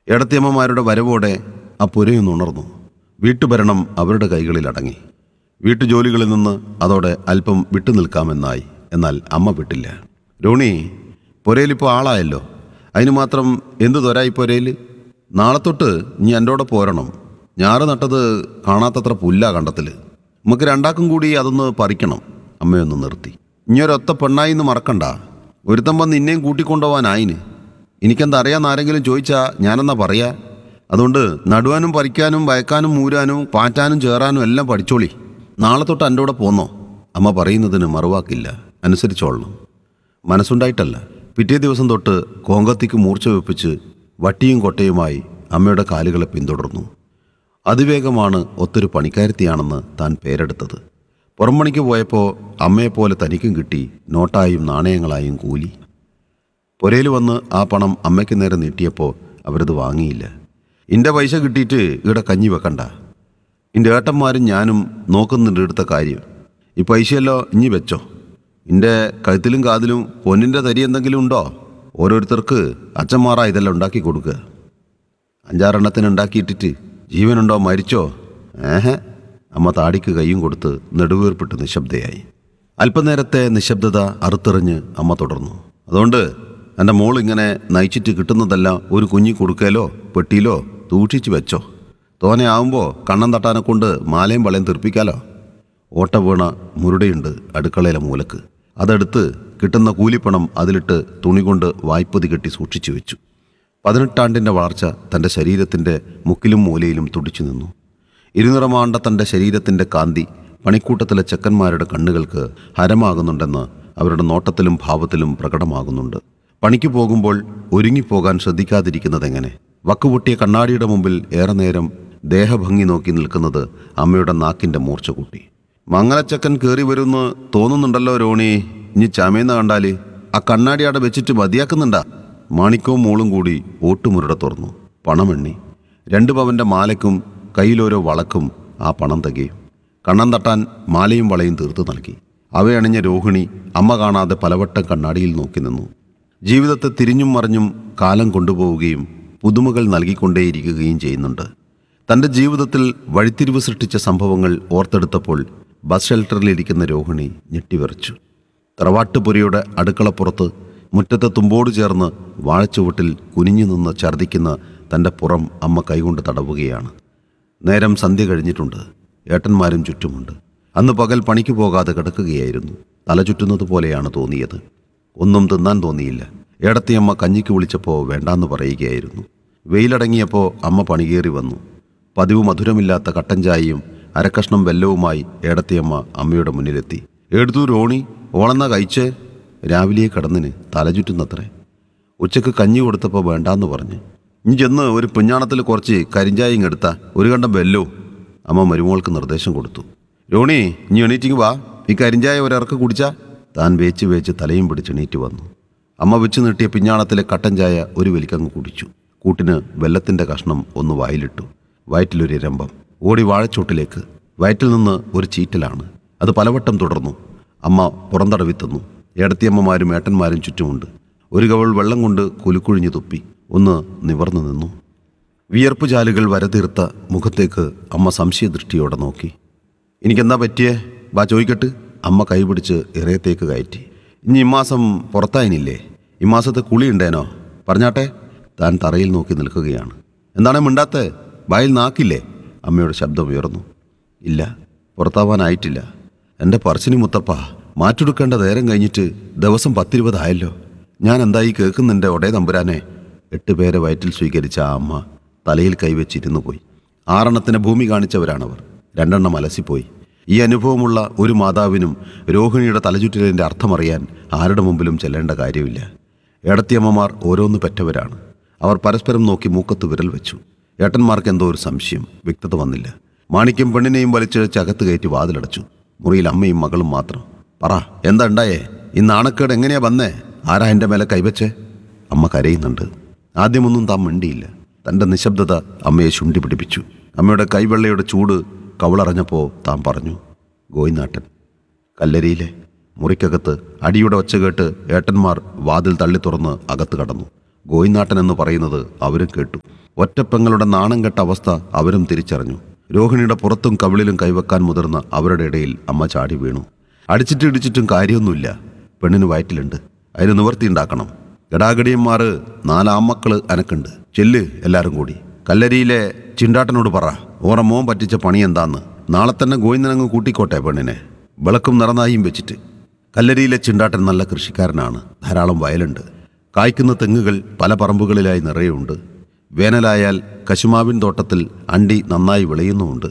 എടത്തിയമ്മമാരുടെ വരവോടെ ആ പുരയൊന്ന് ഉണർന്നു വീട്ടുഭരണം അവരുടെ കൈകളിൽ അടങ്ങി വീട്ടുജോലികളിൽ നിന്ന് അതോടെ അല്പം വിട്ടുനിൽക്കാമെന്നായി എന്നാൽ അമ്മ വിട്ടില്ല രോണി പുരയിലിപ്പോൾ ആളായല്ലോ അതിന് മാത്രം എന്തു തൊരായി പുരയിൽ നാളെ തൊട്ട് ഇനി എൻ്റെ കൂടെ പോരണം ഞാറ് നട്ടത് കാണാത്തത്ര പുല്ലാ കണ്ടത്തിൽ നമുക്ക് രണ്ടാക്കും കൂടി അതൊന്ന് പറിക്കണം അമ്മയൊന്ന് നിർത്തി ഇനിയൊരൊത്ത പെണ്ണായി എന്ന് മറക്കണ്ട ഒരുത്തം വന്ന് നിന്നെയും കൂട്ടിക്കൊണ്ടുപോകാനായിന് എനിക്കെന്താ അറിയാന്ന് ആരെങ്കിലും ചോദിച്ചാ ഞാനെന്നാ പറയാ അതുകൊണ്ട് നടുവാനും പറിക്കാനും വയക്കാനും മൂരാനും പാറ്റാനും ചേറാനും എല്ലാം പഠിച്ചോളി നാളെ തൊട്ട് എൻ്റെ കൂടെ പോന്നോ അമ്മ പറയുന്നതിന് മറുവാക്കില്ല അനുസരിച്ചോളണം മനസ്സുണ്ടായിട്ടല്ല പിറ്റേ ദിവസം തൊട്ട് കോങ്കത്തിക്ക് മൂർച്ച വെപ്പിച്ച് വട്ടിയും കൊട്ടയുമായി അമ്മയുടെ കാലുകളെ പിന്തുടർന്നു അതിവേഗമാണ് ഒത്തൊരു പണിക്കാരത്തിയാണെന്ന് താൻ പേരെടുത്തത് പുറംപണിക്ക് പോയപ്പോൾ അമ്മയെപ്പോലെ തനിക്കും കിട്ടി നോട്ടായും നാണയങ്ങളായും കൂലി പുരയിൽ വന്ന് ആ പണം അമ്മയ്ക്ക് നേരെ നീട്ടിയപ്പോൾ അവരത് വാങ്ങിയില്ല ഇൻ്റെ പൈസ കിട്ടിയിട്ട് ഇവിടെ കഞ്ഞി വെക്കണ്ട ഇൻ്റെ ഏട്ടന്മാരും ഞാനും നോക്കുന്നുണ്ട് ഇവിടുത്തെ കാര്യം ഈ പൈസയല്ലോ ഇഞ്ഞി വെച്ചോ ഇൻ്റെ കഴുത്തിലും കാതിലും പൊന്നിൻ്റെ തരി എന്തെങ്കിലും ഉണ്ടോ ഓരോരുത്തർക്ക് അച്ഛന്മാറാ ഇതെല്ലാം ഉണ്ടാക്കി കൊടുക്കുക അഞ്ചാറെണ്ണത്തിന് ഉണ്ടാക്കിയിട്ടിട്ട് ജീവനുണ്ടോ മരിച്ചോ ഏഹ് അമ്മ താടിക്ക് കൈയും കൊടുത്ത് നെടുവീർപ്പിട്ട് നിശബ്ദയായി അല്പനേരത്തെ നിശബ്ദത അറുത്തെറിഞ്ഞ് അമ്മ തുടർന്നു അതുകൊണ്ട് എൻ്റെ മോൾ ഇങ്ങനെ നയിച്ചിട്ട് കിട്ടുന്നതെല്ലാം ഒരു കുഞ്ഞി കൊടുക്കലോ പെട്ടിയിലോ സൂക്ഷിച്ച് വെച്ചോ തോനെയാവുമ്പോൾ കണ്ണം തട്ടാനെ കൊണ്ട് മാലയും വളയും തീർപ്പിക്കാലോ ഓട്ട വീണ മുരുടയുണ്ട് അടുക്കളയിലെ മൂലക്ക് അതെടുത്ത് കിട്ടുന്ന കൂലിപ്പണം അതിലിട്ട് തുണി കൊണ്ട് വായ്പതി കെട്ടി സൂക്ഷിച്ചു വെച്ചു പതിനെട്ടാണ്ടിൻ്റെ വളർച്ച തൻ്റെ ശരീരത്തിൻ്റെ മുക്കിലും മൂലയിലും തുടിച്ചു നിന്നു ഇരുനിറമാണ്ട തൻ്റെ ശരീരത്തിൻ്റെ കാന്തി പണിക്കൂട്ടത്തിലെ ചെക്കന്മാരുടെ കണ്ണുകൾക്ക് ഹരമാകുന്നുണ്ടെന്ന് അവരുടെ നോട്ടത്തിലും ഭാവത്തിലും പ്രകടമാകുന്നുണ്ട് പണിക്ക് പോകുമ്പോൾ ഒരുങ്ങിപ്പോകാൻ ശ്രദ്ധിക്കാതിരിക്കുന്നതെങ്ങനെ വക്കുപൊട്ടിയ കണ്ണാടിയുടെ മുമ്പിൽ ഏറെ നേരം ദേഹഭംഗി നോക്കി നിൽക്കുന്നത് അമ്മയുടെ നാക്കിൻ്റെ മൂർച്ച കൂട്ടി മംഗലച്ചക്കൻ കയറി വരുമെന്ന് തോന്നുന്നുണ്ടല്ലോ രോണി ഇനി ചമയെന്ന് കണ്ടാല് ആ കണ്ണാടി അവിടെ വെച്ചിട്ട് മതിയാക്കുന്നുണ്ടാ മാണിക്കവും മോളും കൂടി ഓട്ടുമുരുടെ തുറന്നു പണമെണ്ണി രണ്ട് പവന്റെ മാലയ്ക്കും കയ്യിലോരോ വളക്കും ആ പണം തികയും കണ്ണം തട്ടാൻ മാലയും വളയും തീർത്തു നൽകി അവയണിഞ്ഞ രോഹിണി അമ്മ കാണാതെ പലവട്ടം കണ്ണാടിയിൽ നോക്കി നിന്നു ജീവിതത്തെ തിരിഞ്ഞും മറിഞ്ഞും കാലം കൊണ്ടുപോവുകയും പുതുമകൾ നൽകിക്കൊണ്ടേയിരിക്കുകയും ചെയ്യുന്നുണ്ട് തൻ്റെ ജീവിതത്തിൽ വഴിത്തിരിവ് സൃഷ്ടിച്ച സംഭവങ്ങൾ ഓർത്തെടുത്തപ്പോൾ ബസ് ഷെൽട്ടറിലിരിക്കുന്ന രോഹിണി ഞെട്ടിവിറച്ചു തറവാട്ടുപുരയുടെ അടുക്കളപ്പുറത്ത് മുറ്റത്തെ തുമ്പോട് ചേർന്ന് വാഴച്ചുവട്ടിൽ കുനിഞ്ഞു നിന്ന് ഛർദ്ദിക്കുന്ന തൻ്റെ പുറം അമ്മ കൈകൊണ്ട് തടവുകയാണ് നേരം സന്ധ്യ കഴിഞ്ഞിട്ടുണ്ട് ഏട്ടന്മാരും ചുറ്റുമുണ്ട് അന്ന് പകൽ പണിക്ക് പോകാതെ കിടക്കുകയായിരുന്നു തല ചുറ്റുന്നത് പോലെയാണ് തോന്നിയത് ഒന്നും തിന്നാൻ തോന്നിയില്ല ഏടത്തിയമ്മ കഞ്ഞിക്ക് വിളിച്ചപ്പോൾ വേണ്ടാന്ന് പറയുകയായിരുന്നു വെയിലടങ്ങിയപ്പോൾ അമ്മ പണികേറി വന്നു പതിവ് മധുരമില്ലാത്ത കട്ടൻ ചായയും അരക്കഷ്ണം വെല്ലവുമായി ഏടത്തിയമ്മ അമ്മയുടെ മുന്നിലെത്തി എടുത്തു രോണി ഓളെന്നാ കഴിച്ചേ രാവിലെ കടന്നിന് തലചുറ്റുന്നത്രേ ഉച്ചക്ക് കഞ്ഞി കൊടുത്തപ്പോൾ വേണ്ടാന്ന് പറഞ്ഞ് ഇനി ചെന്ന് ഒരു പുഞ്ഞാണത്തിൽ കുറച്ച് കരിഞ്ചായയും എടുത്ത ഒരു കണ്ടം വെല്ലോ അമ്മ മരുമോൾക്ക് നിർദ്ദേശം കൊടുത്തു രോണി ഇനി എണീറ്റിങ് വാ ഈ കരിഞ്ചായ ഒരിറക്ക് കുടിച്ചാ താൻ വേച്ച് വേച്ച് തലയും പിടിച്ച് എണീറ്റ് വന്നു അമ്മ വെച്ച് നീട്ടിയ പിഞ്ഞാണത്തിലെ കട്ടൻ ചായ ഒരു വലിക്കങ്ങ് കുടിച്ചു കൂട്ടിന് വെല്ലത്തിൻ്റെ കഷ്ണം ഒന്ന് വായിലിട്ടു വയറ്റിലൊരു രംഭം ഓടി വാഴച്ചോട്ടിലേക്ക് വയറ്റിൽ നിന്ന് ഒരു ചീറ്റലാണ് അത് പലവട്ടം തുടർന്നു അമ്മ പുറന്തടവി തന്നു ഏടത്തിയമ്മമാരും ഏട്ടന്മാരും ചുറ്റുമുണ്ട് ഒരു കവൾ വെള്ളം കൊണ്ട് കുലുക്കുഴിഞ്ഞു തുപ്പി ഒന്ന് നിവർന്നു നിന്നു വിയർപ്പ് ചാലുകൾ വരതീർത്ത മുഖത്തേക്ക് അമ്മ സംശയദൃഷ്ടിയോടെ നോക്കി എനിക്കെന്താ പറ്റിയേ വാ ചോദിക്കട്ട് അമ്മ കൈപിടിച്ച് ഇറയത്തേക്ക് കയറ്റി ഇനി ഇമാസം പുറത്തായിനില്ലേ ഇമാസത്തെ കുളി ഉണ്ടേനോ പറഞ്ഞാട്ടെ താൻ തറയിൽ നോക്കി നിൽക്കുകയാണ് എന്താണ് മിണ്ടാത്തെ വായിൽ നാക്കില്ലേ അമ്മയുടെ ശബ്ദം ഉയർന്നു ഇല്ല പുറത്താവാനായിട്ടില്ല എൻ്റെ പറശ്ശിനി മുത്തപ്പ മാറ്റെടുക്കേണ്ട നേരം കഴിഞ്ഞിട്ട് ദിവസം പത്തിരുപതായല്ലോ ഞാൻ എന്തായി കേൾക്കുന്നുണ്ട് ഒടേ തമ്പുരാനെ എട്ട് പേരെ വയറ്റിൽ സ്വീകരിച്ച ആ അമ്മ തലയിൽ കൈവച്ചിരുന്നു പോയി ആറെണ്ണത്തിന് ഭൂമി കാണിച്ചവരാണവർ രണ്ടെണ്ണം അലസിപ്പോയി ഈ അനുഭവമുള്ള ഒരു മാതാവിനും രോഹിണിയുടെ തലചുറ്റലിൻ്റെ അർത്ഥമറിയാൻ ആരുടെ മുമ്പിലും ചെല്ലേണ്ട കാര്യമില്ല ഏടത്തിയമ്മമാർ ഓരോന്ന് പെറ്റവരാണ് അവർ പരസ്പരം നോക്കി മൂക്കത്ത് വിരൽ വെച്ചു ഏട്ടന്മാർക്ക് എന്തോ ഒരു സംശയം വ്യക്തത വന്നില്ല മാണിക്യം പെണ്ണിനെയും വലിച്ചിഴച്ച് അകത്ത് കയറ്റി വാതിലടച്ചു മുറിയിൽ അമ്മയും മകളും മാത്രം പറ എന്താ ഉണ്ടായേ ഈ നാണക്കേട് എങ്ങനെയാ വന്നേ ആരാ എൻ്റെ മേലെ കൈവച്ചേ അമ്മ കരയുന്നുണ്ട് ആദ്യമൊന്നും താൻ മിണ്ടിയില്ല തൻ്റെ നിശബ്ദത അമ്മയെ ശുണ്ടി പിടിപ്പിച്ചു അമ്മയുടെ കൈവെള്ളയുടെ ചൂട് കവളറിഞ്ഞപ്പോൾ താൻ പറഞ്ഞു ഗോയിനാട്ടൻ കല്ലരിയിലെ മുറിക്കകത്ത് അടിയുടെ ഒച്ച കേട്ട് ഏട്ടന്മാർ വാതിൽ തള്ളി തുറന്ന് അകത്ത് കടന്നു ഗോയിനാട്ടൻ എന്ന് പറയുന്നത് അവരും കേട്ടു ഒറ്റപ്പെങ്ങളുടെ നാണം കെട്ട അവസ്ഥ അവരും തിരിച്ചറിഞ്ഞു രോഹിണിയുടെ പുറത്തും കവിളിലും കൈവെക്കാൻ മുതിർന്ന അവരുടെ ഇടയിൽ അമ്മ ചാടി വീണു അടിച്ചിട്ട് ഇടിച്ചിട്ടും കാര്യമൊന്നുമില്ല പെണ്ണിന് വയറ്റിലുണ്ട് അതിന് നിവർത്തിയുണ്ടാക്കണം ഗടാഗടിയന്മാർ നാലാമക്കള് അനക്കുണ്ട് ചെല്ല് എല്ലാരും കൂടി കല്ലരിയിലെ ചിണ്ടാട്ടനോട് പറ ഓറ മോൻ പറ്റിച്ച പണി എന്താന്ന് നാളെ തന്നെ ഗോവിന്ദനങ്ങ് കൂട്ടിക്കോട്ടെ പെണ്ണിനെ വിളക്കും നിറനായും വെച്ചിട്ട് കല്ലരിയിലെ ചിണ്ടാട്ടൻ നല്ല കൃഷിക്കാരനാണ് ധാരാളം വയലുണ്ട് കായ്ക്കുന്ന തെങ്ങുകൾ പല പറമ്പുകളിലായി നിറയുണ്ട് വേനലായാൽ കശുമാവിൻ തോട്ടത്തിൽ അണ്ടി നന്നായി വിളയുന്നുമുണ്ട്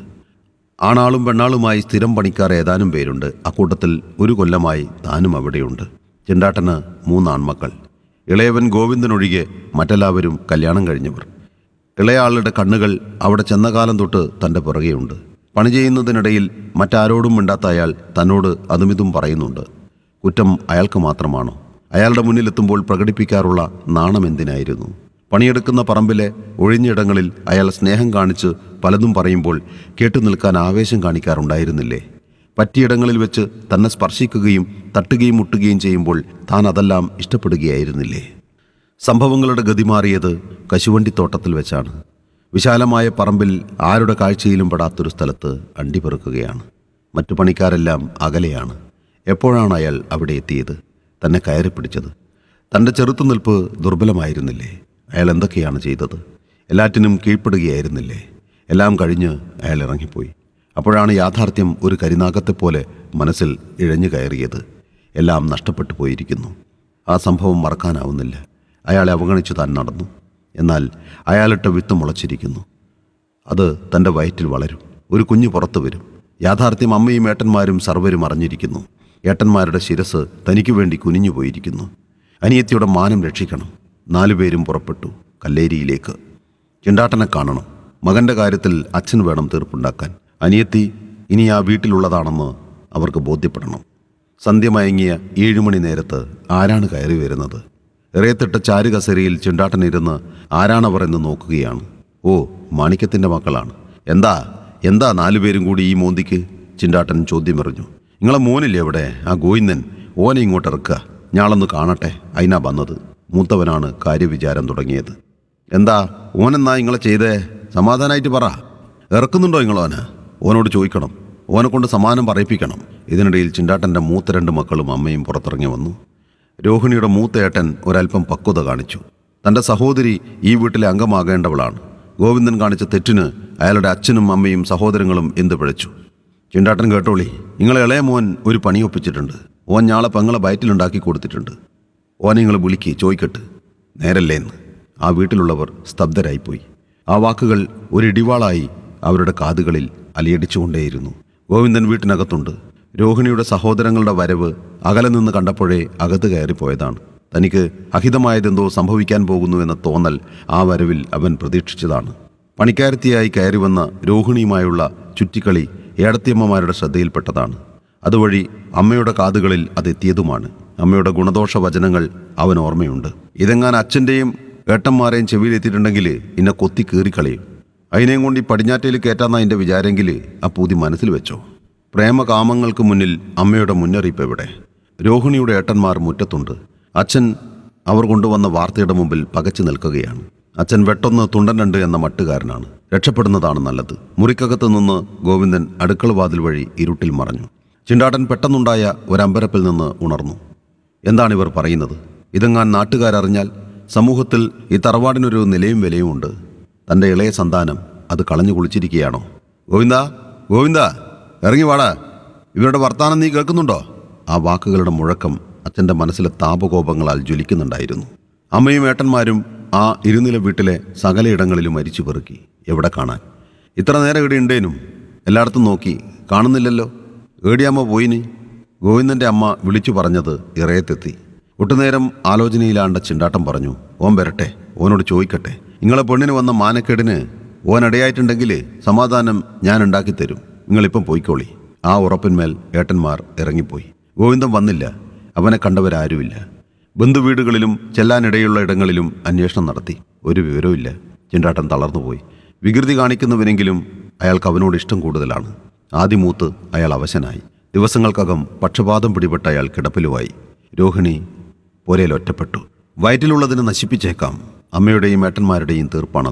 ആണാളും പെണ്ണാളുമായി സ്ഥിരം പണിക്കാർ ഏതാനും പേരുണ്ട് അക്കൂട്ടത്തിൽ ഒരു കൊല്ലമായി താനും അവിടെയുണ്ട് ചിണ്ടാട്ടന് മൂന്നാൺമക്കൾ ഇളയവൻ ഗോവിന്ദനൊഴികെ മറ്റെല്ലാവരും കല്യാണം കഴിഞ്ഞവർ ഇളയാളുടെ കണ്ണുകൾ അവിടെ ചെന്ന കാലം തൊട്ട് തൻ്റെ പുറകെയുണ്ട് പണി ചെയ്യുന്നതിനിടയിൽ മറ്റാരോടും മിണ്ടാത്ത അയാൾ തന്നോട് അതുമിതും പറയുന്നുണ്ട് കുറ്റം അയാൾക്ക് മാത്രമാണോ അയാളുടെ മുന്നിലെത്തുമ്പോൾ പ്രകടിപ്പിക്കാറുള്ള നാണം എന്തിനായിരുന്നു പണിയെടുക്കുന്ന പറമ്പിലെ ഒഴിഞ്ഞിടങ്ങളിൽ അയാൾ സ്നേഹം കാണിച്ച് പലതും പറയുമ്പോൾ കേട്ടു നിൽക്കാൻ ആവേശം കാണിക്കാറുണ്ടായിരുന്നില്ലേ പറ്റിയിടങ്ങളിൽ വെച്ച് തന്നെ സ്പർശിക്കുകയും തട്ടുകയും മുട്ടുകയും ചെയ്യുമ്പോൾ താൻ അതെല്ലാം ഇഷ്ടപ്പെടുകയായിരുന്നില്ലേ സംഭവങ്ങളുടെ ഗതി മാറിയത് കശുവണ്ടിത്തോട്ടത്തിൽ വെച്ചാണ് വിശാലമായ പറമ്പിൽ ആരുടെ കാഴ്ചയിലും പെടാത്തൊരു സ്ഥലത്ത് അണ്ടി പെറുക്കുകയാണ് മറ്റു പണിക്കാരെല്ലാം അകലെയാണ് എപ്പോഴാണ് അയാൾ അവിടെ എത്തിയത് തന്നെ കയറി പിടിച്ചത് തൻ്റെ ചെറുത്തുനിൽപ്പ് ദുർബലമായിരുന്നില്ലേ അയാൾ എന്തൊക്കെയാണ് ചെയ്തത് എല്ലാറ്റിനും കീഴ്പ്പെടുകയായിരുന്നില്ലേ എല്ലാം കഴിഞ്ഞ് അയാൾ ഇറങ്ങിപ്പോയി അപ്പോഴാണ് യാഥാർത്ഥ്യം ഒരു കരിനാഗത്തെപ്പോലെ മനസ്സിൽ ഇഴഞ്ഞു കയറിയത് എല്ലാം നഷ്ടപ്പെട്ടു പോയിരിക്കുന്നു ആ സംഭവം മറക്കാനാവുന്നില്ല അയാളെ അവഗണിച്ചു താൻ നടന്നു എന്നാൽ അയാളിട്ട വിത്ത് മുളച്ചിരിക്കുന്നു അത് തൻ്റെ വയറ്റിൽ വളരും ഒരു കുഞ്ഞു പുറത്തു വരും യാഥാർത്ഥ്യം അമ്മയും ഏട്ടന്മാരും സർവരും അറിഞ്ഞിരിക്കുന്നു ഏട്ടന്മാരുടെ ശിരസ് തനിക്ക് വേണ്ടി കുനിഞ്ഞു പോയിരിക്കുന്നു അനിയത്തിയുടെ മാനം രക്ഷിക്കണം നാലുപേരും പുറപ്പെട്ടു കല്ലേരിയിലേക്ക് ചിണ്ടാട്ടനെ കാണണം മകന്റെ കാര്യത്തിൽ അച്ഛൻ വേണം തീർപ്പുണ്ടാക്കാൻ അനിയത്തി ഇനി ആ വീട്ടിലുള്ളതാണെന്ന് അവർക്ക് ബോധ്യപ്പെടണം സന്ധ്യ മയങ്ങിയ ഏഴുമണി നേരത്ത് ആരാണ് കയറി വരുന്നത് ഇറയത്തിട്ട ചാരുകസേരയിൽ ചിണ്ടാട്ടനിരുന്ന് ആരാണവർ എന്ന് നോക്കുകയാണ് ഓ മാണിക്യത്തിൻ്റെ മക്കളാണ് എന്താ എന്താ നാലുപേരും കൂടി ഈ മോന്തിക്ക് ചിണ്ടാട്ടൻ ചോദ്യമെറിഞ്ഞു നിങ്ങളെ മോനില്ലേ അവിടെ ആ ഗോവിന്ദൻ ഓനെ ഇങ്ങോട്ട് ഇറക്കുക ഞാളൊന്ന് കാണട്ടെ അതിനാ വന്നത് മൂത്തവനാണ് കാര്യവിചാരം തുടങ്ങിയത് എന്താ ഓനെന്നാ നിങ്ങളെ ചെയ്തേ സമാധാനമായിട്ട് പറ ഇറക്കുന്നുണ്ടോ നിങ്ങളോന് ഓനോട് ചോദിക്കണം ഓനെ കൊണ്ട് സമാനം പറയിപ്പിക്കണം ഇതിനിടയിൽ ചിണ്ടാട്ടൻ്റെ മൂത്ത രണ്ട് മക്കളും അമ്മയും പുറത്തിറങ്ങി വന്നു രോഹിണിയുടെ മൂത്ത ഏട്ടൻ ഒരല്പം പക്വത കാണിച്ചു തൻ്റെ സഹോദരി ഈ വീട്ടിലെ അംഗമാകേണ്ടവളാണ് ഗോവിന്ദൻ കാണിച്ച തെറ്റിന് അയാളുടെ അച്ഛനും അമ്മയും സഹോദരങ്ങളും എന്ത് പിഴച്ചു ചിണ്ടാട്ടൻ കേട്ടോളി നിങ്ങളെ ഇളയ മോൻ ഒരു പണി ഒപ്പിച്ചിട്ടുണ്ട് ഓൻ ഞാളെ പെങ്ങളെ വയറ്റിലുണ്ടാക്കി കൊടുത്തിട്ടുണ്ട് ഓനെ നിങ്ങൾ വിളിക്ക് ചോയ്ക്കട്ട് നേരല്ലേന്ന് ആ വീട്ടിലുള്ളവർ സ്തബ്ധരായിപ്പോയി ആ വാക്കുകൾ ഒരു ഇടിവാളായി അവരുടെ കാതുകളിൽ അലിയടിച്ചുകൊണ്ടേയിരുന്നു ഗോവിന്ദൻ വീട്ടിനകത്തുണ്ട് രോഹിണിയുടെ സഹോദരങ്ങളുടെ വരവ് അകലെ നിന്ന് കണ്ടപ്പോഴേ അകത്ത് കയറിപ്പോയതാണ് തനിക്ക് അഹിതമായതെന്തോ സംഭവിക്കാൻ പോകുന്നു എന്ന തോന്നൽ ആ വരവിൽ അവൻ പ്രതീക്ഷിച്ചതാണ് പണിക്കാരത്തിയായി കയറി വന്ന രോഹിണിയുമായുള്ള ചുറ്റിക്കളി ഏടത്തിയമ്മമാരുടെ ശ്രദ്ധയിൽപ്പെട്ടതാണ് അതുവഴി അമ്മയുടെ കാതുകളിൽ അതെത്തിയതുമാണ് അമ്മയുടെ ഗുണദോഷ വചനങ്ങൾ അവൻ ഓർമ്മയുണ്ട് ഇതെങ്ങാൻ അച്ഛൻ്റെയും ഏട്ടന്മാരെയും ചെവിയിലെത്തിയിട്ടുണ്ടെങ്കിൽ ഇന്നെ കൊത്തി കീറിക്കളയും അതിനെയും കൊണ്ട് ഈ പടിഞ്ഞാറ്റയിൽ കയറ്റാന്ന എൻ്റെ വിചാരെങ്കിൽ ആ പൂതി മനസ്സിൽ വെച്ചോ പ്രേമകാമങ്ങൾക്ക് മുന്നിൽ അമ്മയുടെ മുന്നറിയിപ്പ് എവിടെ രോഹിണിയുടെ ഏട്ടന്മാർ മുറ്റത്തുണ്ട് അച്ഛൻ അവർ കൊണ്ടുവന്ന വാർത്തയുടെ മുമ്പിൽ പകച്ചു നിൽക്കുകയാണ് അച്ഛൻ വെട്ടൊന്ന് തുണ്ടനുണ്ട് എന്ന മട്ടുകാരനാണ് രക്ഷപ്പെടുന്നതാണ് നല്ലത് മുറിക്കകത്ത് നിന്ന് ഗോവിന്ദൻ അടുക്കള വാതിൽ വഴി ഇരുട്ടിൽ മറഞ്ഞു ചിണ്ടാട്ടൻ പെട്ടെന്നുണ്ടായ ഒരമ്പരപ്പിൽ നിന്ന് ഉണർന്നു എന്താണ് ഇവർ പറയുന്നത് ഇതെങ്ങാൻ നാട്ടുകാരറിഞ്ഞാൽ സമൂഹത്തിൽ ഈ തറവാടിനൊരു നിലയും വിലയും ഉണ്ട് തൻ്റെ ഇളയ സന്താനം അത് കളഞ്ഞു കുളിച്ചിരിക്കുകയാണോ ഗോവിന്ദ ഗോവിന്ദ ഇറങ്ങി വാടാ ഇവരുടെ വർത്താനം നീ കേൾക്കുന്നുണ്ടോ ആ വാക്കുകളുടെ മുഴക്കം അച്ഛൻ്റെ മനസ്സിലെ താപകോപങ്ങളാൽ ജ്വലിക്കുന്നുണ്ടായിരുന്നു അമ്മയും ഏട്ടന്മാരും ആ ഇരുനില വീട്ടിലെ സകലയിടങ്ങളിലും മരിച്ചു പെറുക്കി എവിടെ കാണാൻ ഇത്ര നേരം ഇവിടെ ഉണ്ടേനും എല്ലായിടത്തും നോക്കി കാണുന്നില്ലല്ലോ ഏടിയമ്മ പോയിന് ഗോവിന്ദന്റെ അമ്മ വിളിച്ചു പറഞ്ഞത് ഇറയത്തെത്തി ഒട്ടുനേരം ആലോചനയിലാണ്ട ചിണ്ടാട്ടം പറഞ്ഞു ഓൻ വരട്ടെ ഓനോട് ചോദിക്കട്ടെ നിങ്ങളെ പെണ്ണിന് വന്ന മാനക്കേടിന് ഓൻ ഇടയായിട്ടുണ്ടെങ്കിൽ സമാധാനം ഞാൻ ഉണ്ടാക്കിത്തരും നിങ്ങളിപ്പം പോയിക്കോളി ആ ഉറപ്പിന്മേൽ ഏട്ടന്മാർ ഇറങ്ങിപ്പോയി ഗോവിന്ദൻ വന്നില്ല അവനെ കണ്ടവരാരുമില്ല ബന്ധുവീടുകളിലും ചെല്ലാനിടയുള്ള ഇടങ്ങളിലും അന്വേഷണം നടത്തി ഒരു വിവരവുമില്ല ചിണ്ടാട്ടൻ തളർന്നുപോയി വികൃതി കാണിക്കുന്നവനെങ്കിലും അയാൾക്ക് അവനോട് ഇഷ്ടം കൂടുതലാണ് ആദ്യമൂത്ത് അയാൾ അവശനായി ദിവസങ്ങൾക്കകം പക്ഷപാതം പിടിപെട്ട അയാൾ കിടപ്പിലുമായി രോഹിണി പോരയിൽ ഒറ്റപ്പെട്ടു വയറ്റിലുള്ളതിനെ നശിപ്പിച്ചേക്കാം അമ്മയുടെയും ഏട്ടന്മാരുടെയും തീർപ്പാണത്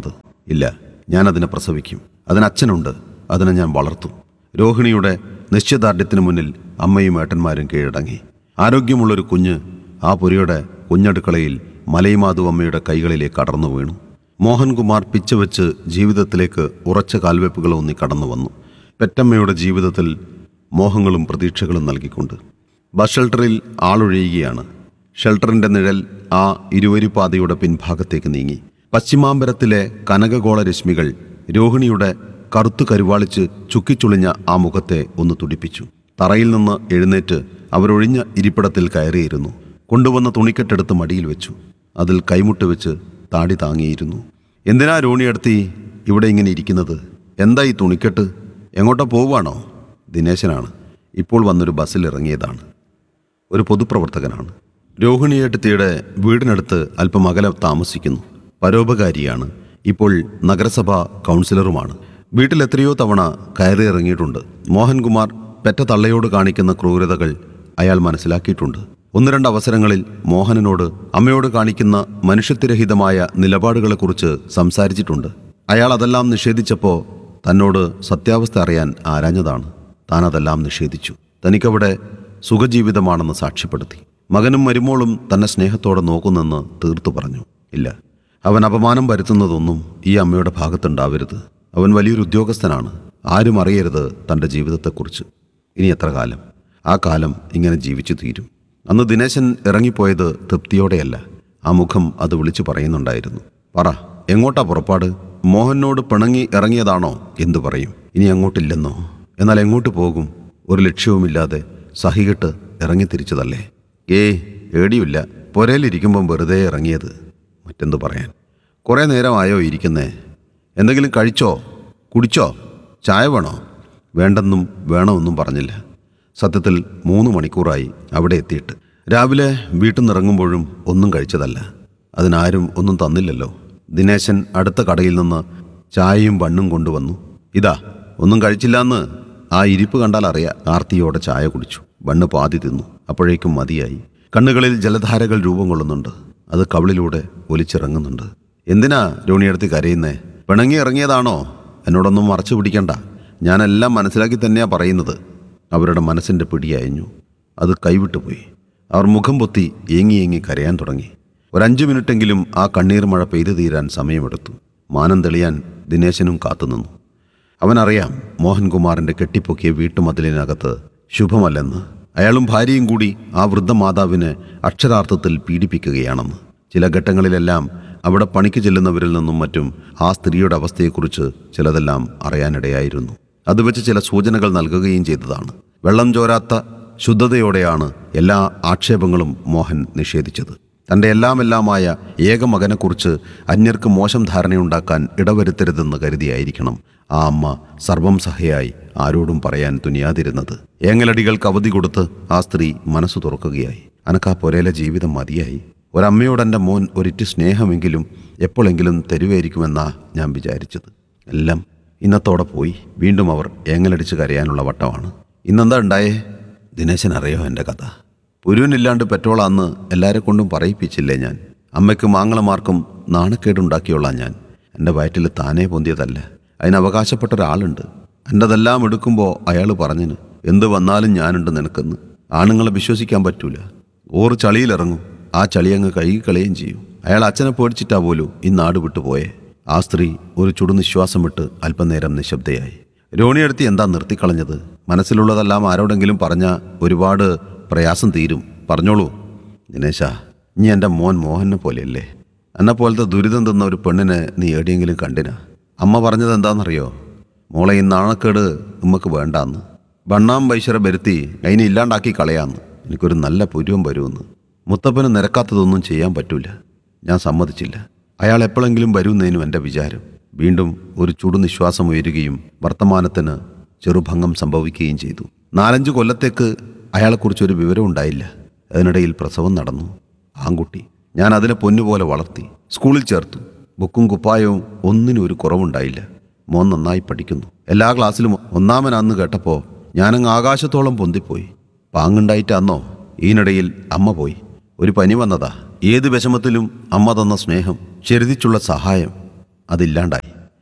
ഇല്ല ഞാൻ അതിനെ പ്രസവിക്കും അതിന് അച്ഛനുണ്ട് അതിനെ ഞാൻ വളർത്തും രോഹിണിയുടെ നിശ്ചയദാർഢ്യത്തിന് മുന്നിൽ അമ്മയും ഏട്ടന്മാരും കീഴടങ്ങി ആരോഗ്യമുള്ളൊരു കുഞ്ഞ് ആ പുരയുടെ കുഞ്ഞടുക്കളയിൽ മലൈമാതു അമ്മയുടെ കൈകളിലേക്ക് അടർന്നു വീണു മോഹൻകുമാർ പിച്ചവെച്ച് ജീവിതത്തിലേക്ക് ഉറച്ച കാൽവെപ്പുകൾ ഊന്നി കടന്നു വന്നു പെറ്റമ്മയുടെ ജീവിതത്തിൽ മോഹങ്ങളും പ്രതീക്ഷകളും നൽകിക്കൊണ്ട് ബസ് ഷെൽട്ടറിൽ ആളൊഴിയുകയാണ് ഷെൽട്ടറിന്റെ നിഴൽ ആ ഇരുവരിപ്പാതയുടെ പിൻഭാഗത്തേക്ക് നീങ്ങി പശ്ചിമാമ്പരത്തിലെ കനകഗോള രശ്മികൾ രോഹിണിയുടെ കറുത്തു കരുവാളിച്ച് ചുക്കിച്ചുളിഞ്ഞ ആ മുഖത്തെ ഒന്ന് തുടിപ്പിച്ചു തറയിൽ നിന്ന് എഴുന്നേറ്റ് അവരൊഴിഞ്ഞ ഇരിപ്പിടത്തിൽ കയറിയിരുന്നു കൊണ്ടുവന്ന തുണിക്കെട്ടെടുത്ത് മടിയിൽ വെച്ചു അതിൽ കൈമുട്ട് വെച്ച് താടി താങ്ങിയിരുന്നു എന്തിനാ രോണിയടുത്തി ഇവിടെ ഇങ്ങനെ ഇരിക്കുന്നത് എന്താ ഈ തുണിക്കെട്ട് എങ്ങോട്ടാ പോവുകയാണോ ദിനേശനാണ് ഇപ്പോൾ വന്നൊരു ബസ്സിൽ ഇറങ്ങിയതാണ് ഒരു പൊതുപ്രവർത്തകനാണ് രോഹിണിയേട്ടത്തിയുടെ വീടിനടുത്ത് അല്പം അകലെ താമസിക്കുന്നു പരോപകാരിയാണ് ഇപ്പോൾ നഗരസഭാ കൗൺസിലറുമാണ് വീട്ടിൽ എത്രയോ തവണ കയറി ഇറങ്ങിയിട്ടുണ്ട് മോഹൻകുമാർ പെറ്റ തള്ളയോട് കാണിക്കുന്ന ക്രൂരതകൾ അയാൾ മനസ്സിലാക്കിയിട്ടുണ്ട് ഒന്ന് രണ്ട് അവസരങ്ങളിൽ മോഹനനോട് അമ്മയോട് കാണിക്കുന്ന മനുഷ്യത്വരഹിതമായ നിലപാടുകളെക്കുറിച്ച് സംസാരിച്ചിട്ടുണ്ട് അയാൾ അതെല്ലാം നിഷേധിച്ചപ്പോൾ തന്നോട് സത്യാവസ്ഥ അറിയാൻ ആരാഞ്ഞതാണ് താൻ അതെല്ലാം നിഷേധിച്ചു തനിക്കവിടെ സുഖജീവിതമാണെന്ന് സാക്ഷ്യപ്പെടുത്തി മകനും മരുമോളും തന്നെ സ്നേഹത്തോടെ നോക്കുന്നെന്ന് തീർത്തു പറഞ്ഞു ഇല്ല അവൻ അപമാനം വരുത്തുന്നതൊന്നും ഈ അമ്മയുടെ ഭാഗത്തുണ്ടാവരുത് അവൻ വലിയൊരു ഉദ്യോഗസ്ഥനാണ് ആരും അറിയരുത് തൻ്റെ ജീവിതത്തെക്കുറിച്ച് ഇനി എത്ര കാലം ആ കാലം ഇങ്ങനെ ജീവിച്ചു തീരും അന്ന് ദിനേശൻ ഇറങ്ങിപ്പോയത് തൃപ്തിയോടെയല്ല ആ മുഖം അത് വിളിച്ചു പറയുന്നുണ്ടായിരുന്നു പറ എങ്ങോട്ടാ പുറപ്പാട് മോഹനോട് പിണങ്ങി ഇറങ്ങിയതാണോ എന്തു പറയും ഇനി അങ്ങോട്ടില്ലെന്നോ എന്നാൽ എങ്ങോട്ട് പോകും ഒരു ലക്ഷ്യവുമില്ലാതെ സഹികെട്ട് ഇറങ്ങി തിരിച്ചതല്ലേ ഏയ് ഏടിയില്ല പുരയിലിരിക്കുമ്പം വെറുതെ ഇറങ്ങിയത് മറ്റെന്തു പറയാൻ കുറേ നേരമായോ ഇരിക്കുന്നേ എന്തെങ്കിലും കഴിച്ചോ കുടിച്ചോ ചായ വേണോ വേണ്ടെന്നും വേണമെന്നും പറഞ്ഞില്ല സത്യത്തിൽ മൂന്ന് മണിക്കൂറായി അവിടെ എത്തിയിട്ട് രാവിലെ വീട്ടിൽ നിന്നിറങ്ങുമ്പോഴും ഒന്നും കഴിച്ചതല്ല അതിനാരും ഒന്നും തന്നില്ലല്ലോ ദിനേശൻ അടുത്ത കടയിൽ നിന്ന് ചായയും ബണ്ണും കൊണ്ടുവന്നു ഇതാ ഒന്നും കഴിച്ചില്ലാന്ന് ആ ഇരിപ്പ് കണ്ടാൽ അറിയാം ആർത്തിയോടെ ചായ കുടിച്ചു ബണ്ണ് പാതി തിന്നു അപ്പോഴേക്കും മതിയായി കണ്ണുകളിൽ ജലധാരകൾ രൂപം കൊള്ളുന്നുണ്ട് അത് കവിളിലൂടെ ഒലിച്ചിറങ്ങുന്നുണ്ട് എന്തിനാ രോണിയടുത്ത് കരയുന്നേ പിണങ്ങി ഇറങ്ങിയതാണോ എന്നോടൊന്നും മറച്ചു പിടിക്കണ്ട ഞാനെല്ലാം മനസ്സിലാക്കി തന്നെയാ പറയുന്നത് അവരുടെ മനസ്സിൻ്റെ പിടിയയഞ്ഞു അത് കൈവിട്ടുപോയി അവർ മുഖം പൊത്തി ഏങ്ങി ഏങ്ങി കരയാൻ തുടങ്ങി ഒരഞ്ചു മിനിറ്റെങ്കിലും ആ കണ്ണീർ മഴ പെയ്തു തീരാൻ സമയമെടുത്തു മാനം തെളിയാൻ ദിനേശനും കാത്തുനിന്നു അവനറിയാം മോഹൻകുമാറിന്റെ കെട്ടിപ്പൊക്കിയ വീട്ടുമതിലിനകത്ത് ശുഭമല്ലെന്ന് അയാളും ഭാര്യയും കൂടി ആ വൃദ്ധ മാതാവിനെ അക്ഷരാർത്ഥത്തിൽ പീഡിപ്പിക്കുകയാണെന്ന് ചില ഘട്ടങ്ങളിലെല്ലാം അവിടെ പണിക്ക് ചെല്ലുന്നവരിൽ നിന്നും മറ്റും ആ സ്ത്രീയുടെ അവസ്ഥയെക്കുറിച്ച് ചിലതെല്ലാം അറിയാനിടയായിരുന്നു അത് വെച്ച് ചില സൂചനകൾ നൽകുകയും ചെയ്തതാണ് വെള്ളം ചോരാത്ത ശുദ്ധതയോടെയാണ് എല്ലാ ആക്ഷേപങ്ങളും മോഹൻ നിഷേധിച്ചത് തൻ്റെ എല്ലാമെല്ലാമായ ഏക മകനെക്കുറിച്ച് അന്യർക്ക് മോശം ധാരണയുണ്ടാക്കാൻ ഇടവരുത്തരുതെന്ന് കരുതിയായിരിക്കണം ആ അമ്മ സർവം സഹയായി ആരോടും പറയാൻ തുനിയാതിരുന്നത് ഏങ്ങലടികൾക്ക് അവധി കൊടുത്ത് ആ സ്ത്രീ മനസ്സു തുറക്കുകയായി അനക്കാ പൊരയിലെ ജീവിതം മതിയായി ഒരമ്മയോടെൻ്റെ മോൻ ഒരിറ്റ് സ്നേഹമെങ്കിലും എപ്പോഴെങ്കിലും തരുവായിരിക്കുമെന്നാ ഞാൻ വിചാരിച്ചത് എല്ലാം ഇന്നത്തോടെ പോയി വീണ്ടും അവർ ഏങ്ങലടിച്ച് കരയാനുള്ള വട്ടമാണ് ഇന്നെന്താ ഉണ്ടായേ ദിനേശൻ അറിയോ എൻ്റെ കഥ പുരുവനില്ലാണ്ട് പെട്രോളാന്ന് എല്ലാരെ കൊണ്ടും പറയിപ്പിച്ചില്ലേ ഞാൻ അമ്മയ്ക്കും ആങ്ങളമാർക്കും നാണക്കേടുണ്ടാക്കിയുള്ള ഞാൻ എൻ്റെ വയറ്റിൽ താനേ പൊന്തിയതല്ല അതിന് അവകാശപ്പെട്ട ഒരാളുണ്ട് എൻ്റെതെല്ലാം എടുക്കുമ്പോൾ അയാൾ പറഞ്ഞിന് എന്ത് വന്നാലും ഞാനുണ്ട് നിനക്കെന്ന് ആണുങ്ങളെ വിശ്വസിക്കാൻ പറ്റൂല ഓറ് ചളിയിലിറങ്ങും ആ ചളി അങ്ങ് കഴുകിക്കളയുകയും ചെയ്യും അയാൾ അച്ഛനെ പേടിച്ചിട്ടാ പോലും ഈ നാട് വിട്ടുപോയേ ആ സ്ത്രീ ഒരു ചുടുനിശ്വാസം വിട്ട് അല്പനേരം നിശബ്ദയായി രോണിയെടുത്ത് എന്താ നിർത്തിക്കളഞ്ഞത് മനസ്സിലുള്ളതെല്ലാം ആരോടെങ്കിലും പറഞ്ഞ ഒരുപാട് പ്രയാസം തീരും പറഞ്ഞോളൂ ദിനേശ നീ എൻ്റെ മോൻ മോഹനെ പോലെയല്ലേ എന്നെ പോലത്തെ ദുരിതം തിന്ന ഒരു പെണ്ണിനെ നീ എവിടെയെങ്കിലും കണ്ടിനാ അമ്മ പറഞ്ഞത് എന്താണെന്നറിയോ മോളെ ഈ നാണക്കേട് ഉമ്മക്ക് വേണ്ടാന്ന് വണ്ണാം വൈശ്വര വരുത്തി അതിനെ ഇല്ലാണ്ടാക്കി കളയാന്ന് എനിക്കൊരു നല്ല പുരുവം വരുമെന്ന് മുത്തപ്പന് നിരക്കാത്തതൊന്നും ചെയ്യാൻ പറ്റൂല ഞാൻ സമ്മതിച്ചില്ല അയാൾ എപ്പോഴെങ്കിലും വരുമെന്നതിനും എൻ്റെ വിചാരം വീണ്ടും ഒരു ചുടുനിശ്വാസം ഉയരുകയും വർത്തമാനത്തിന് ചെറുഭംഗം സംഭവിക്കുകയും ചെയ്തു നാലഞ്ച് കൊല്ലത്തേക്ക് അയാളെക്കുറിച്ചൊരു വിവരം ഉണ്ടായില്ല അതിനിടയിൽ പ്രസവം നടന്നു ആൺകുട്ടി ഞാൻ അതിനെ പൊന്നുപോലെ വളർത്തി സ്കൂളിൽ ചേർത്തു ബുക്കും കുപ്പായവും ഒന്നിനും ഒരു കുറവുണ്ടായില്ല മോൻ നന്നായി പഠിക്കുന്നു എല്ലാ ക്ലാസ്സിലും ഒന്നാമനാന്ന് കേട്ടപ്പോൾ ഞാനങ്ങ് ആകാശത്തോളം പൊന്തിപ്പോയി പാങ്ങുണ്ടായിട്ടാന്നോ ഈനിടയിൽ അമ്മ പോയി ഒരു പനി വന്നതാ ഏത് വിഷമത്തിലും അമ്മ തന്ന സ്നേഹം ചെറുതിച്ചുള്ള സഹായം അതില്ലാണ്ടായി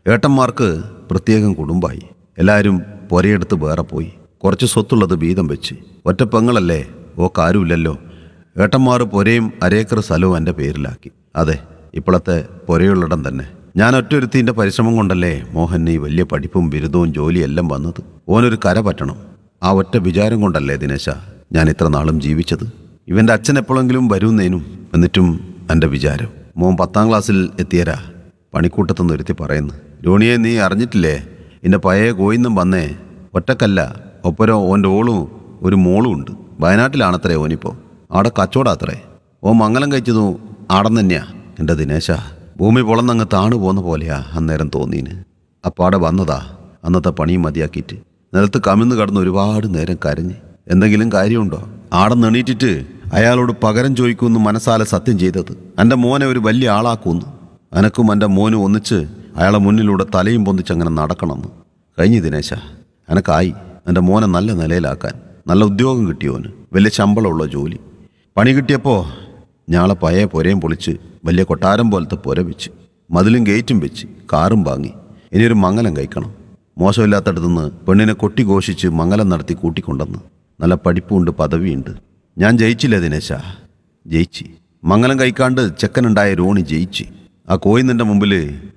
ഏട്ടന്മാർക്ക് പ്രത്യേകം കുടുംബമായി എല്ലാവരും പുരയെടുത്ത് വേറെ പോയി കുറച്ച് സ്വത്തുള്ളത് വീതം വെച്ച് ഒറ്റ പെങ്ങളല്ലേ ഓ കാരുമില്ലല്ലോ ഏട്ടന്മാർ പുരയും അരേക്കർ സ്ഥലവും എൻ്റെ പേരിലാക്കി അതെ ഇപ്പോഴത്തെ പുരയുള്ളിടം തന്നെ ഞാൻ ഒറ്റൊരുത്തിൻ്റെ പരിശ്രമം കൊണ്ടല്ലേ മോഹന് ഈ വലിയ പഠിപ്പും ബിരുദവും ജോലിയെല്ലാം വന്നത് ഓനൊരു കര പറ്റണം ആ ഒറ്റ വിചാരം കൊണ്ടല്ലേ ദിനേശ ഞാൻ ഇത്ര നാളും ജീവിച്ചത് ഇവൻ്റെ അച്ഛൻ എപ്പോഴെങ്കിലും വരുന്നേനും എന്നിട്ടും എൻ്റെ വിചാരം മോൻ പത്താം ക്ലാസ്സിൽ എത്തിയരാ പണിക്കൂട്ടത്തുനിന്ന് ഒരുത്തി പറയുന്നു രോണിയെ നീ അറിഞ്ഞിട്ടില്ലേ എൻ്റെ പഴയ കോയിന്നും വന്നേ ഒറ്റക്കല്ല ഒപ്പരോ ഓൻ്റെ ഓളും ഒരു മോളും ഉണ്ട് വയനാട്ടിലാണത്രേ ഓനിപ്പോൾ അവിടെ കച്ചവടാത്രേ ഓ മംഗലം കഴിച്ചതും ആടം തന്നെയാ എൻ്റെ ദിനേശ ഭൂമി പൊളന്നങ്ങ് താണു പോന്ന പോലെയാ അന്നേരം തോന്നീന് അപ്പാടെ വന്നതാ അന്നത്തെ പണിയും മതിയാക്കിയിട്ട് നിലത്ത് കമിന്ന് കടന്ന് ഒരുപാട് നേരം കരഞ്ഞ് എന്തെങ്കിലും കാര്യമുണ്ടോ ആടം നെണീറ്റിട്ട് അയാളോട് പകരം ചോദിക്കുമെന്ന് മനസ്സാലെ സത്യം ചെയ്തത് എൻ്റെ മോനെ ഒരു വലിയ ആളാക്കുമെന്ന് അനക്കും എൻ്റെ മോനും ഒന്നിച്ച് അയാളെ മുന്നിലൂടെ തലയും പൊന്തിച്ചങ്ങനെ നടക്കണമെന്ന് കഴിഞ്ഞു ദിനേശ എനക്കായി എൻ്റെ മോനെ നല്ല നിലയിലാക്കാൻ നല്ല ഉദ്യോഗം കിട്ടിയോന് വലിയ ശമ്പളമുള്ള ജോലി പണി കിട്ടിയപ്പോൾ ഞാളെ പഴയ പുരയും പൊളിച്ച് വലിയ കൊട്ടാരം പോലത്തെ പുര വെച്ച് മതിലും ഗേറ്റും വെച്ച് കാറും വാങ്ങി ഇനിയൊരു മംഗലം കഴിക്കണം മോശമില്ലാത്തടത്തുനിന്ന് പെണ്ണിനെ കൊട്ടിഘോഷിച്ച് മംഗലം നടത്തി കൂട്ടിക്കൊണ്ടെന്ന് നല്ല പഠിപ്പുണ്ട് പദവിയുണ്ട് ഞാൻ ജയിച്ചില്ല ദിനേശ ജയിച്ച് മംഗലം കഴിക്കാണ്ട് ചെക്കനുണ്ടായ രോണി ജയിച്ച് ആ കോയിന്നിൻ്റെ മുമ്പിൽ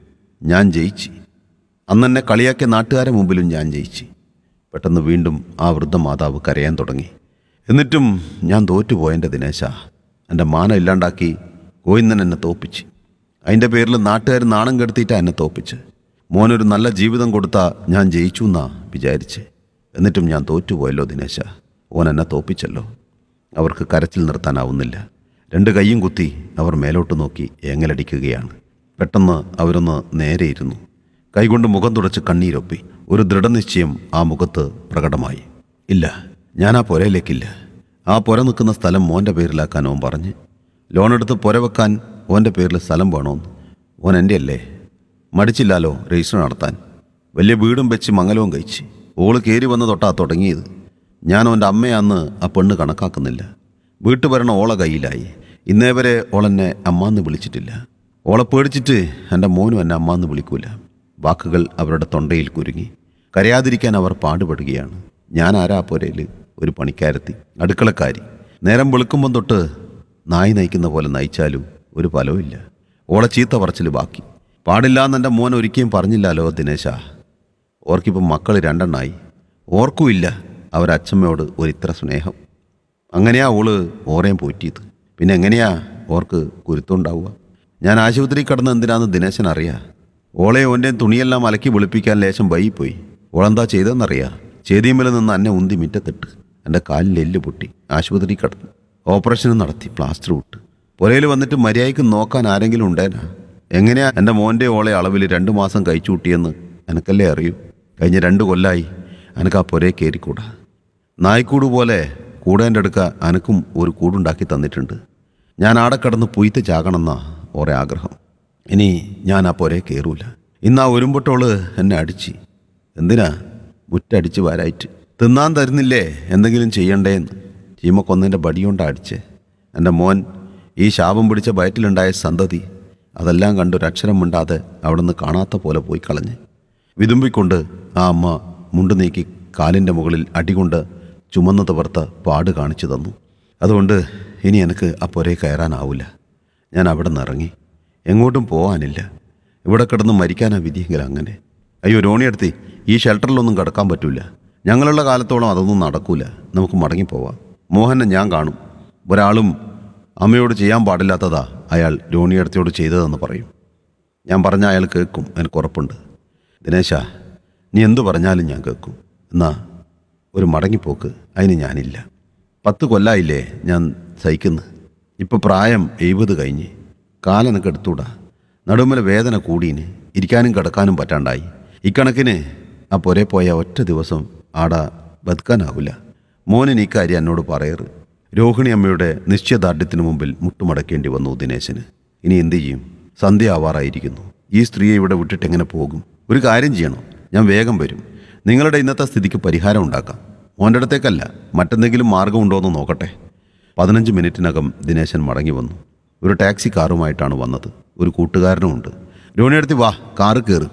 ഞാൻ ജയിച്ച് അന്ന് എന്നെ കളിയാക്കിയ നാട്ടുകാരെ മുമ്പിലും ഞാൻ ജയിച്ച് പെട്ടെന്ന് വീണ്ടും ആ വൃദ്ധ മാതാവ് കരയാൻ തുടങ്ങി എന്നിട്ടും ഞാൻ തോറ്റുപോയെൻ്റെ ദിനേശ എൻ്റെ മാനം ഇല്ലാണ്ടാക്കി കോയിന്നൻ എന്നെ തോപ്പിച്ച് അതിൻ്റെ പേരിൽ നാട്ടുകാർ നാണം കെടുത്തിയിട്ടാ എന്നെ തോപ്പിച്ച് മോനൊരു നല്ല ജീവിതം കൊടുത്താ ഞാൻ ജയിച്ചു എന്നാ വിചാരിച്ച് എന്നിട്ടും ഞാൻ തോറ്റുപോയല്ലോ ദിനേശ ഓൻ എന്നെ തോപ്പിച്ചല്ലോ അവർക്ക് കരച്ചിൽ നിർത്താനാവുന്നില്ല രണ്ട് കൈയും കുത്തി അവർ മേലോട്ട് നോക്കി ഏങ്ങലടിക്കുകയാണ് പെട്ടെന്ന് അവരൊന്ന് നേരെ ഇരുന്നു കൈകൊണ്ട് മുഖം തുടച്ച് കണ്ണീരൊപ്പി ഒരു ദൃഢനിശ്ചയം ആ മുഖത്ത് പ്രകടമായി ഇല്ല ഞാൻ ആ പുരയിലേക്കില്ല ആ പുര നിൽക്കുന്ന സ്ഥലം മോൻ്റെ പേരിലാക്കാൻ ഓൻ പറഞ്ഞ് ലോണെടുത്ത് പുര വെക്കാൻ ഓൻ്റെ പേരിൽ സ്ഥലം വേണമെന്ന് ഓൻ എൻ്റെ അല്ലേ മടിച്ചില്ലാലോ രജിസ്റ്റർ നടത്താൻ വലിയ വീടും വെച്ച് മംഗലവും കഴിച്ച് ഓള് കയറി വന്ന് തൊട്ടാ തുടങ്ങിയത് ഞാൻ ഓൻ്റെ അമ്മയാന്ന് ആ പെണ്ണ് കണക്കാക്കുന്നില്ല വീട്ടുഭരണം ഓളെ കയ്യിലായി ഇന്നേ വരെ ഓളെന്നെ അമ്മാന്ന് വിളിച്ചിട്ടില്ല ഓളെ പേടിച്ചിട്ട് എൻ്റെ മോനും എന്നെ അമ്മാന്ന് വിളിക്കൂല വാക്കുകൾ അവരുടെ തൊണ്ടയിൽ കുരുങ്ങി കരയാതിരിക്കാൻ അവർ പാടുപെടുകയാണ് ഞാൻ ആരാ പോരയിൽ ഒരു പണിക്കാരത്തി അടുക്കളക്കാരി നേരം വെളുക്കുമ്പം തൊട്ട് നായി നയിക്കുന്ന പോലെ നയിച്ചാലും ഒരു ഫലവുമില്ല ഓളെ ചീത്ത പറച്ചിൽ ബാക്കി പാടില്ലാന്ന് എൻ്റെ മോൻ ഒരിക്കലും പറഞ്ഞില്ലല്ലോ ദിനേശ ഓർക്കിപ്പം മക്കൾ രണ്ടെണ്ണായി ഓർക്കുമില്ല അവരച്ഛമ്മയോട് ഒരിത്ര സ്നേഹം അങ്ങനെയാ ഓള് ഓറേം പോറ്റിയത് പിന്നെ എങ്ങനെയാ ഓർക്ക് കുരുത്തുണ്ടാവുക ഞാൻ ആശുപത്രി കിടന്ന് എന്തിനാന്ന് ദിനേശൻ അറിയാ ഓളെ ഓൻ്റെയും തുണിയെല്ലാം അലക്കി വെളുപ്പിക്കാൻ ലേശം വൈകിപ്പോയി ഓളെന്താ ചെയ്തെന്നറിയാ ചേതിയമ്മൽ നിന്ന് എന്നെ ഉന്തി മിറ്റത്തിട്ട് എൻ്റെ കാലിൽ എല്ല് പൊട്ടി ആശുപത്രി കിടന്നു ഓപ്പറേഷൻ നടത്തി പ്ലാസ്റ്റർ വിട്ട് പുരയിൽ വന്നിട്ട് മര്യാദയ്ക്ക് നോക്കാൻ ആരെങ്കിലും ഉണ്ടേനാ എങ്ങനെയാ എൻ്റെ മോൻ്റെ ഓളെ അളവിൽ രണ്ട് മാസം കഴിച്ചു കൂട്ടിയെന്ന് എനക്കല്ലേ അറിയൂ കഴിഞ്ഞ രണ്ട് കൊല്ലായി എനക്ക് ആ പുരയെ കയറിക്കൂടാ നായ്ക്കൂട് പോലെ കൂടേൻ്റെ അടുക്ക അനക്കും ഒരു കൂടുണ്ടാക്കി തന്നിട്ടുണ്ട് ഞാൻ ആടെ കിടന്ന് പുയ്ത്ത് ചാകണമെന്നാ ഓരേ ആഗ്രഹം ഇനി ഞാൻ ആ പുരയെ കയറൂല ഇന്ന് ആ ഒരുമ്പട്ടോള് എന്നെ അടിച്ച് എന്തിനാ മുറ്റടിച്ച് വരായിട്ട് തിന്നാൻ തരുന്നില്ലേ എന്തെങ്കിലും ചെയ്യണ്ടേന്ന് ചീമക്കൊന്നതിൻ്റെ ബടിയോണ്ടാ അടിച്ചേ എൻ്റെ മോൻ ഈ ശാപം പിടിച്ച വയറ്റിലുണ്ടായ സന്തതി അതെല്ലാം കണ്ടൊരക്ഷരം മിണ്ടാതെ അവിടുന്ന് കാണാത്ത പോലെ പോയി കളഞ്ഞ് വിതുമ്പിക്കൊണ്ട് ആ അമ്മ മുണ്ടു നീക്കി കാലിൻ്റെ മുകളിൽ അടികൊണ്ട് ചുമന്ന് തുവർത്ത പാട് കാണിച്ചു തന്നു അതുകൊണ്ട് ഇനി എനിക്ക് ആ പുരയിൽ കയറാനാവില്ല ഞാൻ അവിടെ നിന്ന് ഇറങ്ങി എങ്ങോട്ടും പോകാനില്ല ഇവിടെ കിടന്ന് മരിക്കാനാ വിധിയെങ്കിൽ അങ്ങനെ അയ്യോ രോണിയെടുത്തി ഈ ഷെൽട്ടറിലൊന്നും കിടക്കാൻ പറ്റൂല ഞങ്ങളുള്ള കാലത്തോളം അതൊന്നും നടക്കൂല നമുക്ക് മടങ്ങിപ്പോവാം മോഹനെ ഞാൻ കാണും ഒരാളും അമ്മയോട് ചെയ്യാൻ പാടില്ലാത്തതാ അയാൾ രോണിയടത്തിയോട് ചെയ്തതെന്ന് പറയും ഞാൻ പറഞ്ഞ അയാൾ കേൾക്കും എനിക്ക് ഉറപ്പുണ്ട് ദിനേശ നീ എന്തു പറഞ്ഞാലും ഞാൻ കേൾക്കും എന്നാ ഒരു മടങ്ങിപ്പോക്ക് അതിന് ഞാനില്ല പത്ത് കൊല്ലായില്ലേ ഞാൻ സഹിക്കുന്നു ഇപ്പോൾ പ്രായം എഴുപത് കഴിഞ്ഞ് കാലെനക്ക് എടുത്തൂടാ നടുമ്മല വേദന കൂടീന് ഇരിക്കാനും കിടക്കാനും പറ്റാണ്ടായി ഇക്കണക്കിന് ആ പുരേ പോയ ഒറ്റ ദിവസം ആടാ ബതുക്കാനാവില്ല മോനിന് ഇക്കാര്യം എന്നോട് പറയറ് രോഹിണി അമ്മയുടെ നിശ്ചയദാർഢ്യത്തിനു മുമ്പിൽ മുട്ടുമടക്കേണ്ടി വന്നു ദിനേശന് ഇനി എന്തു ചെയ്യും സന്ധ്യ ആവാറായിരിക്കുന്നു ഈ സ്ത്രീയെ ഇവിടെ വിട്ടിട്ട് എങ്ങനെ പോകും ഒരു കാര്യം ചെയ്യണം ഞാൻ വേഗം വരും നിങ്ങളുടെ ഇന്നത്തെ സ്ഥിതിക്ക് പരിഹാരം ഉണ്ടാക്കാം മോൻ്റെ അടുത്തേക്കല്ല മറ്റെന്തെങ്കിലും മാർഗമുണ്ടോ എന്ന് നോക്കട്ടെ പതിനഞ്ച് മിനിറ്റിനകം ദിനേശൻ മടങ്ങി വന്നു ഒരു ടാക്സി കാറുമായിട്ടാണ് വന്നത് ഒരു കൂട്ടുകാരനുമുണ്ട് രോണിയെടുത്തി വാ കാറ് കയറ്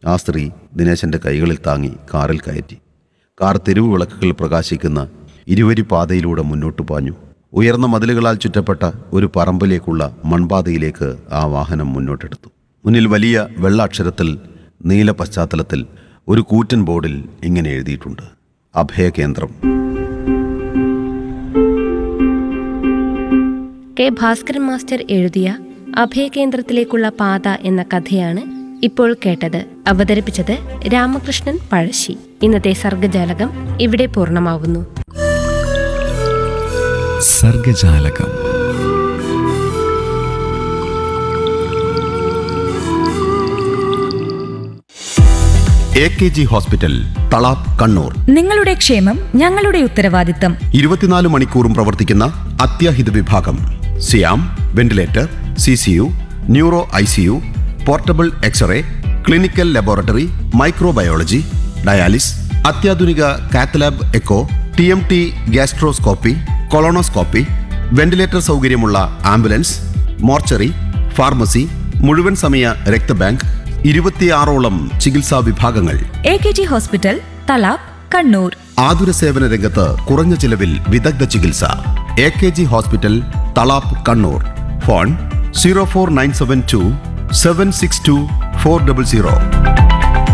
ആ സ്ത്രീ ദിനേശൻ്റെ കൈകളിൽ താങ്ങി കാറിൽ കയറ്റി കാർ തെരുവ് വിളക്കുകൾ പ്രകാശിക്കുന്ന ഇരുവരി പാതയിലൂടെ മുന്നോട്ട് പാഞ്ഞു ഉയർന്ന മതിലുകളാൽ ചുറ്റപ്പെട്ട ഒരു പറമ്പിലേക്കുള്ള മൺപാതയിലേക്ക് ആ വാഹനം മുന്നോട്ടെടുത്തു മുന്നിൽ വലിയ വെള്ള അക്ഷരത്തിൽ നീല പശ്ചാത്തലത്തിൽ ഒരു കൂറ്റൻ ബോർഡിൽ ഇങ്ങനെ എഴുതിയിട്ടുണ്ട് അഭയകേന്ദ്രം കെ ഭാസ്കരൻ മാസ്റ്റർ എഴുതിയ അഭയകേന്ദ്രത്തിലേക്കുള്ള പാത എന്ന കഥയാണ് ഇപ്പോൾ കേട്ടത് അവതരിപ്പിച്ചത് രാമകൃഷ്ണൻ പഴശ്ശി ഇന്നത്തെ സർഗജാലകം ഇവിടെ പൂർണ്ണമാവുന്നു സർഗജാലകം A K G hospital Thalap Kannur നിങ്ങളുടെ ക്ഷേമം ഞങ്ങളുടെ ഉത്തരവാദിത്തം ഇരുപത്തിനാല് മണിക്കൂറും പ്രവർത്തിക്കുന്ന അത്യാഹിത വിഭാഗം സിയാം ventilator C C U neuro I C U portable X ray clinical laboratory microbiology dialysis അത്യാധുനിക cath lab echo T M T gastroscopy colonoscopy ventilator സൗകര്യമുള്ള ആംബുലൻസ് മോർച്ചറി ഫാർമസി മുഴുവൻ സമയ രക്തബാങ്ക് ഇരുപത്തിയാറോളം ചികിത്സാ വിഭാഗങ്ങൾ A K G hospital Thalap Kannur ആതുര സേവന രംഗത്ത് കുറഞ്ഞ ചിലവിൽ വിദഗ്ധ ചികിത്സ A K G hospital Thalap Kannur phone zero four nine seven two seven six two four double zero